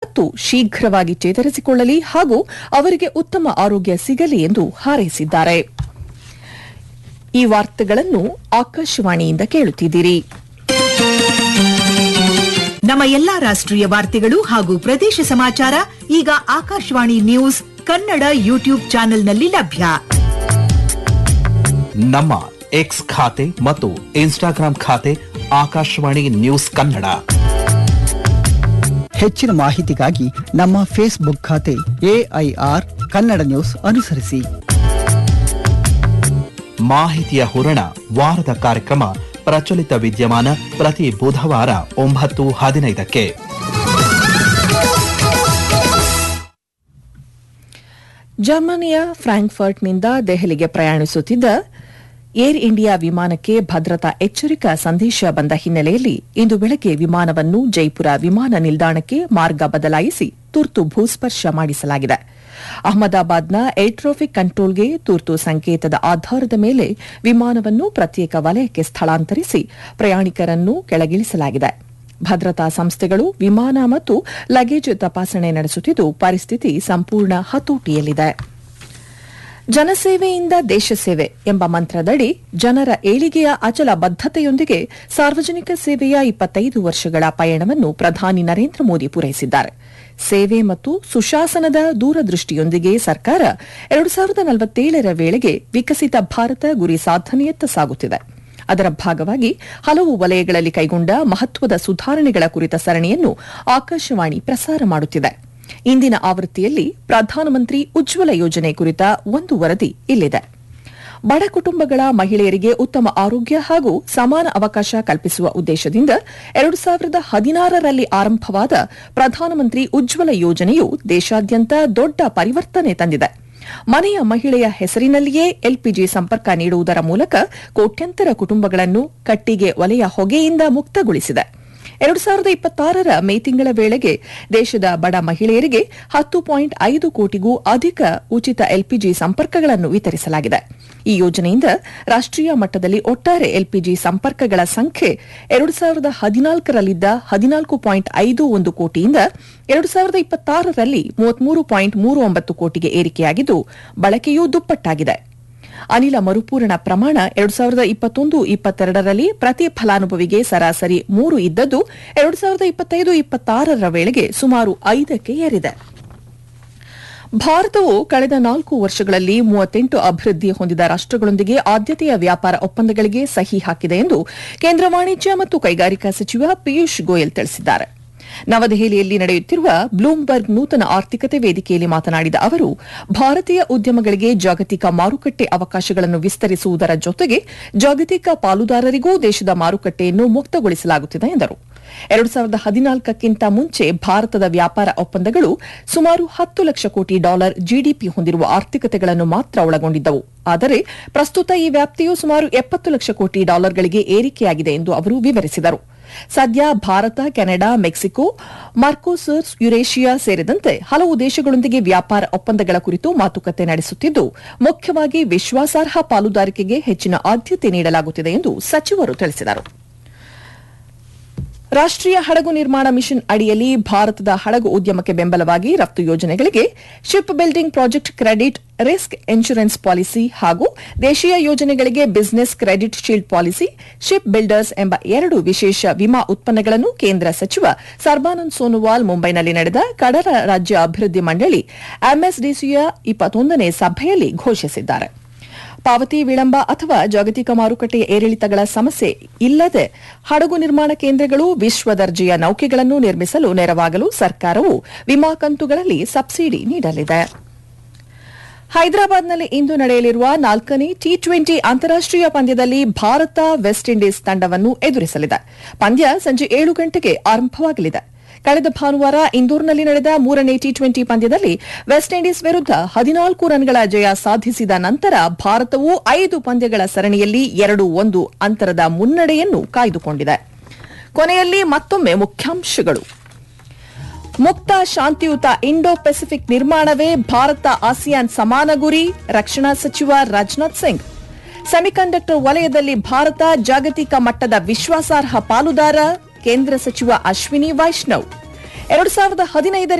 ಮತ್ತು ಶೀಘ್ರವಾಗಿ ಚೇತರಿಸಿಕೊಳ್ಳಲಿ ಹಾಗೂ ಅವರಿಗೆ ಉತ್ತಮ ಆರೋಗ್ಯ ಸಿಗಲಿ ಎಂದು ಹಾರೈಸಿದ್ದಾರೆ ಈ ವಾರ್ತೆಗಳನ್ನು ಆಕಾಶವಾಣಿಯಿಂದ ಕೇಳುತ್ತಿದ್ದೀರಿ ನಮ್ಮ ಎಲ್ಲಾ ರಾಷ್ಟ್ರೀಯ ವಾರ್ತೆಗಳು ಹಾಗೂ ಪ್ರದೇಶ ಸಮಾಚಾರ ಈಗ ಆಕಾಶವಾಣಿ ನ್ಯೂಸ್ ಕನ್ನಡ ಯೂಟ್ಯೂಬ್ ಚಾನೆಲ್ನಲ್ಲಿ ಲಭ್ಯ ನಮ್ಮ ಎಕ್ಸ್ ಖಾತೆ ಮತ್ತು ಇನ್ಸ್ಟಾಗ್ರಾಂ ಖಾತೆ ಆಕಾಶವಾಣಿ ನ್ಯೂಸ್ ಕನ್ನಡ ಹೆಚ್ಚಿನ ಮಾಹಿತಿಗಾಗಿ ನಮ್ಮ ಫೇಸ್ಬುಕ್ ಖಾತೆ ಎಐಆರ್ ಕನ್ನಡ ನ್ಯೂಸ್ ಅನುಸರಿಸಿ ಮಾಹಿತಿಯ ಹೂರಣ ವಾರದ ಕಾರ್ಯಕ್ರಮ ಪ್ರಚಲಿತ ವಿದ್ಯಮಾನ ಪ್ರತಿ ಬುಧವಾರ ಒಂಬತ್ತು ಹದಿನೈದಕ್ಕೆ ಜರ್ಮನಿಯ ಫ್ರಾಂಕ್ಫರ್ಟ್ನಿಂದ ದೆಹಲಿಗೆ ಪ್ರಯಾಣಿಸುತ್ತಿದ್ದ ಏರ್ ಇಂಡಿಯಾ ವಿಮಾನಕ್ಕೆ ಭದ್ರತಾ ಎಚ್ಚರಿಕಾ ಸಂದೇಶ ಬಂದ ಹಿನ್ನೆಲೆಯಲ್ಲಿ ಇಂದು ಬೆಳಗ್ಗೆ ವಿಮಾನವನ್ನು ಜೈಪುರ ವಿಮಾನ ನಿಲ್ದಾಣಕ್ಕೆ ಮಾರ್ಗ ಬದಲಾಯಿಸಿ ತುರ್ತು ಭೂಸ್ಪರ್ಶ ಮಾಡಿಸಲಾಗಿದೆ ಅಹಮದಾಬಾದ್ನ ಏರ್ ಟ್ರಾಫಿಕ್ ಕಂಟ್ರೋಲ್ಗೆ ತುರ್ತು ಸಂಕೇತದ ಆಧಾರದ ಮೇಲೆ ವಿಮಾನವನ್ನು ಪ್ರತ್ಯೇಕ ವಲಯಕ್ಕೆ ಸ್ಥಳಾಂತರಿಸಿ ಪ್ರಯಾಣಿಕರನ್ನು ಕೆಳಗಿಳಿಸಲಾಗಿದೆ ಭದ್ರತಾ ಸಂಸ್ಥೆಗಳು ವಿಮಾನ ಮತ್ತು ಲಗೇಜ್ ತಪಾಸಣೆ ನಡೆಸುತ್ತಿದ್ದು ಪರಿಸ್ಥಿತಿ ಸಂಪೂರ್ಣ ಹತೋಟಿಯಲ್ಲಿದೆ ಜನಸೇವೆಯಿಂದ ದೇಶ ಸೇವೆ ಎಂಬ ಮಂತ್ರದಡಿ ಜನರ ಏಳಿಗೆಯ ಅಚಲ ಬದ್ದತೆಯೊಂದಿಗೆ ಸಾರ್ವಜನಿಕ ಸೇವೆಯ ಇಪ್ಪತ್ತೈದು ವರ್ಷಗಳ ಪಯಣವನ್ನು ಪ್ರಧಾನಿ ನರೇಂದ್ರ ಮೋದಿ ಪೂರೈಸಿದ್ದಾರೆ ಸೇವೆ ಮತ್ತು ಸುಶಾಸನದ ದೂರದೃಷ್ಟಿಯೊಂದಿಗೆ ಸರ್ಕಾರ ಎರಡು ಸಾವಿರದ ನಲವತ್ತೇಳರ ವೇಳೆಗೆ ವಿಕಸಿತ ಭಾರತ ಗುರಿ ಸಾಧನೆಯತ್ತ ಸಾಗುತ್ತಿದೆ ಅದರ ಭಾಗವಾಗಿ ಹಲವು ವಲಯಗಳಲ್ಲಿ ಕೈಗೊಂಡ ಮಹತ್ವದ ಸುಧಾರಣೆಗಳ ಕುರಿತ ಸರಣಿಯನ್ನು ಆಕಾಶವಾಣಿ ಪ್ರಸಾರ ಮಾಡುತ್ತಿದೆ ಇಂದಿನ ಆವೃತ್ತಿಯಲ್ಲಿ ಪ್ರಧಾನಮಂತ್ರಿ ಉಜ್ವಲ ಯೋಜನೆ ಕುರಿತ ಒಂದು ವರದಿ ಇಲ್ಲಿದೆ ಬಡ ಕುಟುಂಬಗಳ ಮಹಿಳೆಯರಿಗೆ ಉತ್ತಮ ಆರೋಗ್ಯ ಹಾಗೂ ಸಮಾನ ಅವಕಾಶ ಕಲ್ಪಿಸುವ ಉದ್ದೇಶದಿಂದ ಎರಡು ಸಾವಿರದ ಹದಿನಾರರಲ್ಲಿ ಆರಂಭವಾದ ಪ್ರಧಾನಮಂತ್ರಿ ಉಜ್ವಲ ಯೋಜನೆಯು ದೇಶಾದ್ಯಂತ ದೊಡ್ಡ ಪರಿವರ್ತನೆ ತಂದಿದೆ ಮನೆಯ ಮಹಿಳೆಯ ಹೆಸರಿನಲ್ಲಿಯೇ ಎಲ್ಪಿಜಿ ಸಂಪರ್ಕ ನೀಡುವುದರ ಮೂಲಕ ಕೋಟ್ಯಂತರ ಕುಟುಂಬಗಳನ್ನು ಕಟ್ಟಿಗೆ ಒಲೆಯ ಹೊಗೆಯಿಂದ ಮುಕ್ತಗೊಳಿಸಿದೆ ಎರಡು ಸಾವಿರದ ಇಪ್ಪತ್ತಾರರ ಮೇ ತಿಂಗಳ ವೇಳೆಗೆ ದೇಶದ ಬಡ ಮಹಿಳೆಯರಿಗೆ ಹತ್ತು ಪಾಯಿಂಟ್ ಐದು ಕೋಟಿಗೂ ಅಧಿಕ ಉಚಿತ ಎಲ್ಪಿಜಿ ಸಂಪರ್ಕಗಳನ್ನು ವಿತರಿಸಲಾಗಿದೆ ಈ ಯೋಜನೆಯಿಂದ ರಾಷ್ಟೀಯ ಮಟ್ಟದಲ್ಲಿ ಒಟ್ಟಾರೆ ಎಲ್ಪಿಜಿ ಸಂಪರ್ಕಗಳ ಸಂಖ್ಯೆ ಎರಡು ಸಾವಿರದ ಹದಿನಾಲ್ಕರಲ್ಲಿದ್ದ ಹದಿನಾಲ್ಕು ಪಾಯಿಂಟ್ ಐದು ಒಂದು ಕೋಟಿಯಿಂದ ಎರಡು ಸಾವಿರದ ಇಪ್ಪತ್ತಾರರಲ್ಲಿ ಮೂವತ್ಮೂರು ಪಾಯಿಂಟ್ ಮೂರು ಒಂಬತ್ತು ಕೋಟಿಗೆ ಏರಿಕೆಯಾಗಿದ್ದು ಬಳಕೆಯೂ ದುಪ್ಪಟ್ಟಾಗಿದೆ ಅನಿಲ ಮರುಪೂರಣ ಪ್ರಮಾಣ ಎರಡು ಸಾವಿರದ ಇಪ್ಪತ್ತೊಂದು ಇಪ್ಪತ್ತೆರಡರಲ್ಲಿ ಪ್ರತಿ ಫಲಾನುಭವಿಗೆ ಸರಾಸರಿ ಮೂರು ಇದ್ದದ್ದು ಎರಡು ಸಾವಿರದ ಇಪ್ಪತ್ತೈದು ಇಪ್ಪತ್ತಾರರ ವೇಳೆಗೆ ಸುಮಾರು ಐದಕ್ಕೆ ಏರಿದೆ ಭಾರತವು ಕಳೆದ ನಾಲ್ಕು ವರ್ಷಗಳಲ್ಲಿ ಮೂವತ್ತೆಂಟು ಅಭಿವೃದ್ಧಿ ಹೊಂದಿದ ರಾಷ್ಟಗಳೊಂದಿಗೆ ಆದ್ಯತೆಯ ವ್ಯಾಪಾರ ಒಪ್ಪಂದಗಳಿಗೆ ಸಹಿ ಹಾಕಿದೆ ಎಂದು ಕೇಂದ್ರ ವಾಣಿಜ್ಯ ಮತ್ತು ಕೈಗಾರಿಕಾ ಸಚಿವ ಪಿಯೂಷ್ ಗೋಯಲ್ ತಿಳಿಸಿದ್ದಾರೆ ನವದೆಹಲಿಯಲ್ಲಿ ನಡೆಯುತ್ತಿರುವ ಬ್ಲೂಮ್ಬರ್ಗ್ ನೂತನ ಆರ್ಥಿಕತೆ ವೇದಿಕೆಯಲ್ಲಿ ಮಾತನಾಡಿದ ಅವರು ಭಾರತೀಯ ಉದ್ಯಮಗಳಿಗೆ ಜಾಗತಿಕ ಮಾರುಕಟ್ಟೆ ಅವಕಾಶಗಳನ್ನು ವಿಸ್ತರಿಸುವುದರ ಜೊತೆಗೆ ಜಾಗತಿಕ ಪಾಲುದಾರರಿಗೂ ದೇಶದ ಮಾರುಕಟ್ಟೆಯನ್ನು ಮುಕ್ತಗೊಳಿಸಲಾಗುತ್ತಿದೆ ಎಂದರು ಎರಡು ಸಾವಿರದ ಹದಿನಾಲ್ಕಕ್ಕಿಂತ ಮುಂಚೆ ಭಾರತದ ವ್ಯಾಪಾರ ಒಪ್ಪಂದಗಳು ಸುಮಾರು ಹತ್ತು ಲಕ್ಷ ಕೋಟಿ ಡಾಲರ್ ಜಿಡಿಪಿ ಹೊಂದಿರುವ ಆರ್ಥಿಕತೆಗಳನ್ನು ಮಾತ್ರ ಒಳಗೊಂಡಿದ್ದವು ಆದರೆ ಪ್ರಸ್ತುತ ಈ ವ್ಯಾಪ್ತಿಯು ಸುಮಾರು ಎಪ್ಪತ್ತು ಲಕ್ಷ ಕೋಟಿ ಡಾಲರ್ಗಳಿಗೆ ಏರಿಕೆಯಾಗಿದೆ ಎಂದು ಅವರು ವಿವರಿಸಿದರು ಸದ್ಯ Bharata Canada Mexico Mercosur Eurasia ಸೇರಿದಂತೆ ಹಲವು ದೇಶಗಳೊಂದಿಗೆ ವ್ಯಾಪಾರ ಒಪ್ಪಂದಗಳ ಕುರಿತು ಮಾತುಕತೆ ನಡೆಸುತ್ತಿದ್ದು ಮುಖ್ಯವಾಗಿ ವಿಶ್ವಾಸಾರ್ಹ ಪಾಲುದಾರಿಕೆಗೆ ಹೆಚ್ಚಿನ ಆದ್ಯತೆ ನೀಡಲಾಗುತ್ತಿದೆ ಎಂದು ಸಚಿವರು ತಿಳಿಸಿದರು ರಾಷ್ಟೀಯ ಹಡಗು ನಿರ್ಮಾಣ ಮಿಷನ್ ಅಡಿಯಲ್ಲಿ ಭಾರತದ ಹಡಗು ಉದ್ಯಮಕ್ಕೆ ಬೆಂಬಲವಾಗಿ ರಫ್ತು ಯೋಜನೆಗಳಿಗೆ ship building project credit risk insurance policy ಹಾಗೂ ದೇಶೀಯ ಯೋಜನೆಗಳಿಗೆ business credit shield policy ship builders ಎಂಬ ಎರಡು ವಿಶೇಷ ವಿಮಾ ಉತ್ಪನ್ನಗಳನ್ನು ಕೇಂದ್ರ ಸಚಿವ ಸರ್ಬಾನಂದ್ ಸೋನೋವಾಲ್ ಮುಂಬೈನಲ್ಲಿ ನಡೆದ ಕಡಲ ರಾಜ್ಯ ಅಭಿವೃದ್ಧಿ ಮಂಡಳಿ ಎಂಎಸ್ಡಿಸಿಯ ಇಪ್ಪತ್ತೊಂದನೇ ಸಭೆಯಲ್ಲಿ ಘೋಷಿಸಿದ್ದಾರೆ ಪಾವತಿ ವಿಳಂಬ ಅಥವಾ ಜಾಗತಿಕ ಮಾರುಕಟ್ಟೆಯ ಏರಿಳಿತಗಳ ಸಮಸ್ಯೆ ಇಲ್ಲದೆ ಹಡಗು ನಿರ್ಮಾಣ ಕೇಂದ್ರಗಳು ವಿಶ್ವ ದರ್ಜೆಯ ನೌಕೆಗಳನ್ನು ನಿರ್ಮಿಸಲು ನೆರವಾಗಲು ಸರ್ಕಾರವು ವಿಮಾ ಕಂತುಗಳಲ್ಲಿ ಸಬ್ಸಿಡಿ ನೀಡಲಿದೆ ಹೈದರಾಬಾದ್ನಲ್ಲಿ ಇಂದು ನಡೆಯಲಿರುವ ನಾಲ್ಕನೇ ಟಿ ಟ್ವೆಂಟಿ ಅಂತಾರಾಷ್ಟೀಯ ಪಂದ್ಯದಲ್ಲಿ ಭಾರತ ವೆಸ್ಟ್ ಇಂಡೀಸ್ ತಂಡವನ್ನು ಎದುರಿಸಲಿದೆ ಪಂದ್ಯ ಸಂಜೆ ಏಳು ಗಂಟೆಗೆ ಆರಂಭವಾಗಲಿದೆ ಕಳೆದ ಭಾನುವಾರ ಇಂದೋರ್ನಲ್ಲಿ ನಡೆದ ಮೂರನೇ ಟಿ ಟ್ವೆಂಟಿ ಪಂದ್ಯದಲ್ಲಿ ವೆಸ್ಟ್ ಇಂಡೀಸ್ ವಿರುದ್ಧ ಹದಿನಾಲ್ಕು ರನ್ಗಳ ಜಯ ಸಾಧಿಸಿದ ನಂತರ ಭಾರತವು ಐದು ಪಂದ್ಯಗಳ ಸರಣಿಯಲ್ಲಿ ಎರಡು ಒಂದು ಅಂತರದ ಮುನ್ನಡೆಯನ್ನು ಕಾಯ್ದುಕೊಂಡಿದೆ ಕೊನೆಯಲ್ಲಿ ಮತ್ತೊಮ್ಮೆ ಮುಖ್ಯಾಂಶಗಳು ಮುಕ್ತ ಶಾಂತಿಯುತ ಇಂಡೋ ಪೆಸಿಫಿಕ್ ನಿರ್ಮಾಣವೇ ಭಾರತ ಆಸಿಯಾನ್ ಸಮಾನ ಗುರಿ ರಕ್ಷಣಾ ಸಚಿವ ರಾಜನಾಥ್ ಸಿಂಗ್ ಸೆಮಿಕಂಡಕ್ಟರ್ ವಲಯದಲ್ಲಿ ಭಾರತ ಜಾಗತಿಕ ಮಟ್ಟದ ವಿಶ್ವಾಸಾರ್ಹ ಪಾಲುದಾರ ಕೇಂದ್ರ ಸಚಿವ ಅಶ್ವಿನಿ ವೈಷ್ಣವ್ ಎರಡು ಸಾವಿರದ ಹದಿನೈದರ